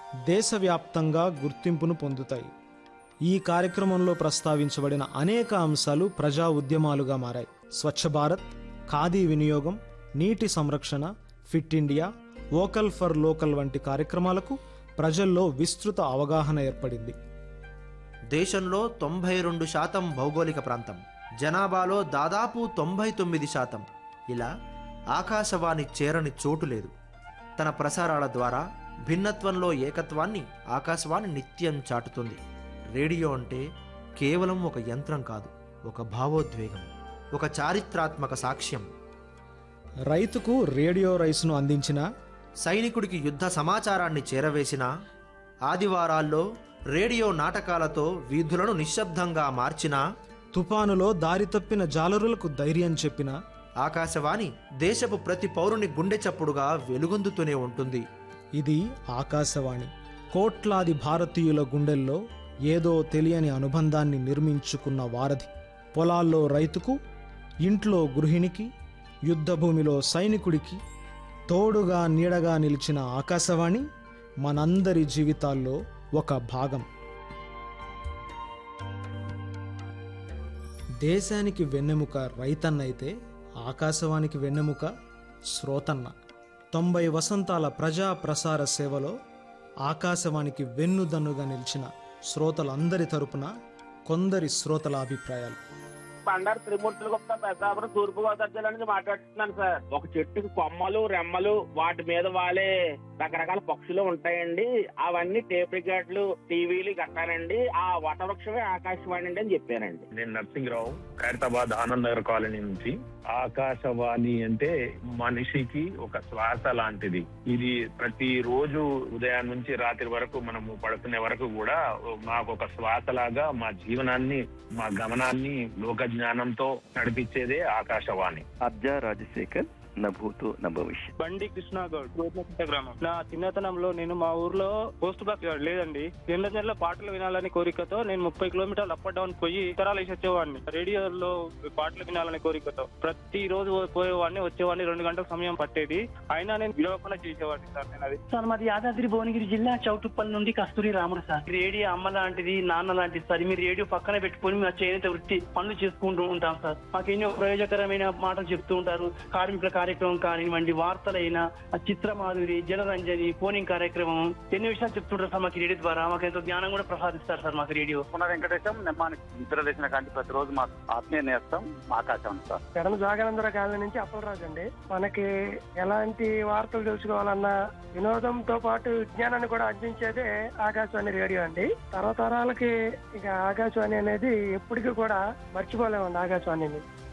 దేశవ్యాప్తంగా గుర్తింపును పొందుతాయి ఈ కార్యక్రమంలో ప్రస్తావించబడిన అనేక అంశాలు ప్రజా ఉద్యమాలుగా మారాయి స్వచ్ఛ భారత్ ఖాదీ వినియోగం నీటి సంరక్షణ fit India vocal for local వంటి కార్యక్రమాలకు ప్రజల్లో విస్తృత అవగాహన ఏర్పడింది దేశంలో తొంభై రెండు శాతం భౌగోళిక ప్రాంతం జనాభాలో దాదాపు తొంభై తొమ్మిది శాతం ఇలా ఆకాశవాణి చేరని చోటు లేదు తన ప్రసారాల ద్వారా భిన్నత్వంలో ఏకత్వాన్ని ఆకాశవాణి నిత్యం చాటుతుంది రేడియో అంటే కేవలం ఒక యంత్రం కాదు ఒక భావోద్వేగం ఒక చారిత్రాత్మక సాక్ష్యం రైతుకు రేడియో రైస్ను అందించిన సైనికుడికి యుద్ధ సమాచారాన్ని చేరవేసిన ఆదివారాల్లో రేడియో నాటకాలతో వీధులను నిశ్శబ్దంగా మార్చిన తుపానులో దారి తప్పిన జాలరులకు ధైర్యం చెప్పిన ఆకాశవాణి దేశపు ప్రతి పౌరుని గుండె చప్పుడుగా వెలుగొందుతూనే ఉంటుంది ఇది ఆకాశవాణి కోట్లాది భారతీయుల గుండెల్లో ఏదో తెలియని అనుబంధాన్ని నిర్మించుకున్న వారధి పొలాల్లో రైతుకు ఇంట్లో గృహిణికి యుద్ధభూమిలో సైనికుడికి తోడుగా నీడగా నిలిచిన ఆకాశవాణి మనందరి జీవితాల్లో ఒక భాగం దేశానికి వెన్నెముక రైతన్నైతే ఆకాశవాణికి వెన్నెముక శ్రోతన్న తొంభై వసంతాల ప్రజా ప్రసార సేవలో ఆకాశవాణికి వెన్నుదన్నుగా నిలిచిన శ్రోతలందరి తరపున కొందరి శ్రోతల అభిప్రాయాలు బండారు త్రిమూర్తుల గుప్త పెద్దాపురం తూర్పు గోదావరి జిల్లా నుంచి మాట్లాడుతున్నాను సార్ ఒక చెట్టుకి కొమ్మలు రెమ్మలు వాటి మీద వాలే రకరకాల పక్షులు ఉంటాయండి అవన్నీ టేప్ రికార్డులు టీవీలు కట్టానండి ఆ వటవృక్షమే ఆకాశవాణి అండి అని చెప్పానండి నేను నర్సింగ్రావు ఖైరతాబాద్ ఆనంద్ నగర్ కాలనీ నుంచి ఆకాశవాణి అంటే మనిషికి ఒక శ్వాస లాంటిది ఇది ప్రతి రోజు ఉదయం నుంచి రాత్రి వరకు మనము పడుకునే వరకు కూడా మాకు ఒక శ్వాస లాగా మా జీవనాన్ని మా గమనాన్ని లోక జ్ఞానంతో నడిపించేదే ఆకాశవాణి అబ్జా రాజశేఖర్ నా భూతో నా భవిష్యత్ బండి కృష్ణ గౌడ్ గోపినకుంట గ్రామం నా చిన్నతనంలో నేను మా ఊర్లో పోస్ట్ బాక్స్ లేదండి జనరల్ జనరల్ పాటలు వినాలని కోరికతో నేను ముప్పై కిలోమీటర్లు అప్ అండ్ డౌన్ పోయి ఇతరాలు వేసి వచ్చేవాడిని రేడియోలో పాటలు వినాలని కోరికతో ప్రతి రోజు పోయేవాడిని వచ్చేవాడిని రెండు గంటల సమయం పట్టేది అయినా నేను విడవకుండా చేసేవాడిని సార్ నేను అది సార్ మాది యాదాద్రి భువనగిరి జిల్లా చౌటుప్పల్ నుండి కస్తూరి రాముడు సార్ రేడియో అమ్మ లాంటిది నాన్న లాంటిది సార్ మీరు రేడియో పక్కన పెట్టుకొని మా చేనేత వృత్తి పనులు చేసుకుంటూ ఉంటాం సార్ మాకు ఎన్నో ప్రయోజకరమైన మాటలు చెప్తూ ఉంటారు కార్మికుల కార్యక్రమం కానివ్వండి వార్తలైనా ఆ చిత్రమాధురి జనరంజని ఫోనింగ్ కార్యక్రమం ఎన్నో విషయాలు చెప్తుంటారు సార్ మాకు రేడియో ద్వారా మాకు ఎంతో జ్ఞానం కూడా ప్రసాదిస్తారు సార్ మాకు రేడియో పునః వెంకటేశం నిర్మాణం నిద్ర లేచిన కాంతి ప్రతిరోజు మా ఆత్మీయ నేస్తం ఆకాశం సార్ ఎడమ జాగనందర కాలనీ నుంచి అప్పలరాజు అండి మనకి ఎలాంటి వార్తలు తెలుసుకోవాలన్నా వినోదంతో పాటు విజ్ఞానాన్ని కూడా అందించేదే ఆకాశవాణి రేడియో అండి తరతరాలకి ఇక ఆకాశవాణి అనేది ఎప్పటికీ కూడా మర్చిపోలేమండి ఆకాశవాణిని